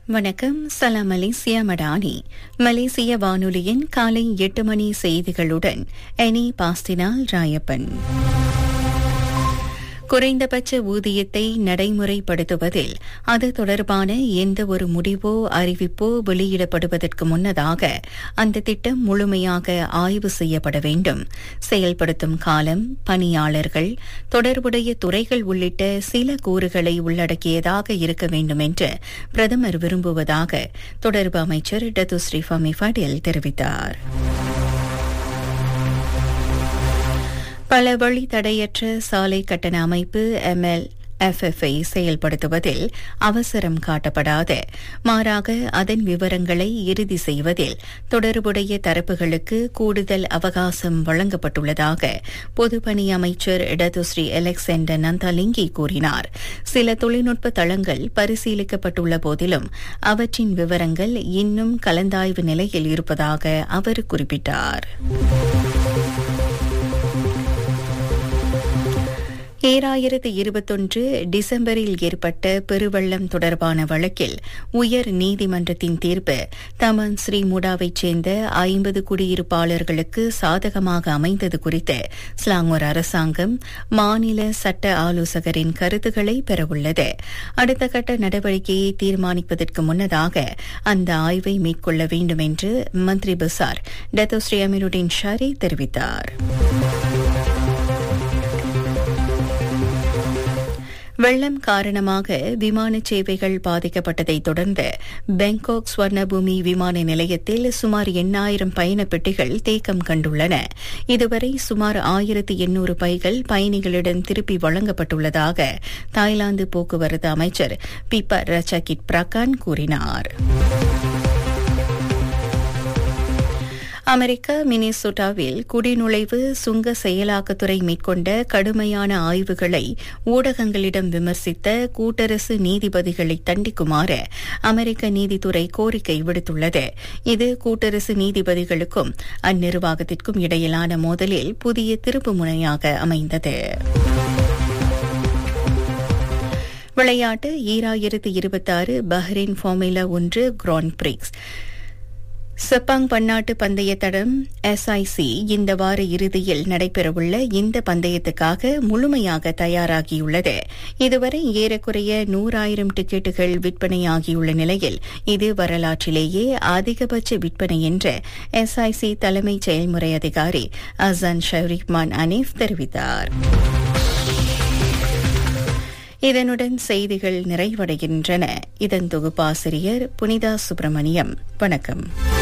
வணக்கம் சலாம் மலேசியா மடானி மலேசிய வானொலியின் காலை எட்டு மணி செய்திகளுடன் எனி பாஸ்டினால் ராயப்பன் குறைந்தபட்ச ஊதியத்தை நடைமுறைப்படுத்துவதில் அது தொடர்பான எந்த ஒரு முடிவோ அறிவிப்போ வெளியிடப்படுவதற்கு முன்னதாக அந்த திட்டம் முழுமையாக ஆய்வு செய்யப்பட வேண்டும் செயல்படுத்தும் காலம் பணியாளர்கள் தொடர்புடைய துறைகள் உள்ளிட்ட சில கூறுகளை உள்ளடக்கியதாக இருக்க வேண்டும் என்று பிரதமர் விரும்புவதாக தொடர்பு அமைச்சர் டத்துஸ்ரீ ஃபமி ஃபடில் தெரிவித்தார் பல வழி தடையற்ற சாலை கட்டண அமைப்பு எம்எல் எஃப்எஃப்ஐ செயல்படுத்துவதில் அவசரம் காட்டப்படாத மாறாக அதன் விவரங்களை இறுதி செய்வதில் தொடர்புடைய தரப்புகளுக்கு கூடுதல் அவகாசம் வழங்கப்பட்டுள்ளதாக பொதுப்பணி அமைச்சர் இடதுஸ்ரீ அலெக்சாண்டர் நந்தாலிங்கி கூறினார் சில தொழில்நுட்ப தளங்கள் பரிசீலிக்கப்பட்டுள்ள போதிலும் அவற்றின் விவரங்கள் இன்னும் கலந்தாய்வு நிலையில் இருப்பதாக அவர் குறிப்பிட்டார் ஈராயிரத்து இருபத்தொன்று டிசம்பரில் ஏற்பட்ட பெருவெள்ளம் தொடர்பான வழக்கில் உயர் நீதிமன்றத்தின் தீர்ப்பு தமன் ஸ்ரீ முடாவைச் சேர்ந்த ஐம்பது குடியிருப்பாளர்களுக்கு சாதகமாக அமைந்தது குறித்து ஸ்லாங்கூர் அரசாங்கம் மாநில சட்ட ஆலோசகரின் கருத்துக்களை பெறவுள்ளது அடுத்த கட்ட நடவடிக்கையை தீர்மானிப்பதற்கு முன்னதாக அந்த ஆய்வை மேற்கொள்ள வேண்டும் என்று மந்திரி பசார் டத்தோஸ்ரீ அமீருddin ஷாரி தெரிவித்தார் வெள்ளம் காரணமாக விமான சேவைகள் பாதிக்கப்பட்டதைத் தொடர்ந்து பாங்காக் ஸ்வர்ணபூமி விமான நிலையத்தில் சுமார் எண்ணாயிரம் பயண பெட்டிகள் தேக்கம் கண்டுள்ளன இதுவரை சுமார் ஆயிரத்து எண்ணூறு பைகள் பயணிகளிடம் திருப்பி வழங்கப்பட்டுள்ளதாக தாய்லாந்து போக்குவரத்து அமைச்சர் பிப ரச்சகிட் பிரகான் கூறினார் அமெரிக்கா மினிசோட்டாவில் குடிநுழைவு சுங்க செயலாக்கத்துறை மேற்கொண்ட கடுமையான ஆய்வுகளை ஊடகங்களிடம் விமர்சித்த கூட்டரசு நீதிபதிகளை தண்டிக்குமாறு அமெரிக்க நீதித்துறை கோரிக்கை விடுத்துள்ளது இது கூட்டரசு நீதிபதிகளுக்கும் அந்நிர்வாகத்திற்கும் இடையிலான மோதலில் புதிய திருப்பு முனையாக அமைந்தது விளையாட்டு ஈராயிரத்து இருபத்தாறு பஹ்ரைன் ஃபார்முலா ஒன்று கிராண்ட் பிரிக்ஸ் செப்பாங் பன்னாட்டு பந்தய தடம் எஸ்ஐசி இந்த வார இறுதியில் நடைபெறவுள்ள இந்த பந்தயத்துக்காக முழுமையாக தயாராகியுள்ளது இதுவரை ஏறக்குறைய நூறாயிரம் டிக்கெட்டுகள் விற்பனையாகியுள்ள நிலையில் இது வரலாற்றிலேயே அதிகபட்ச விற்பனை என்று எஸ்ஐசி தலைமை செயல்முறை அதிகாரி அசான் ஷரீப்மான் அனீஃப் தெரிவித்தார் இதனுடன் செய்திகள் நிறைவடைகின்றன இதன் தொகுப்பாசிரியர் புனிதா சுப்பிரமணியம் வணக்கம்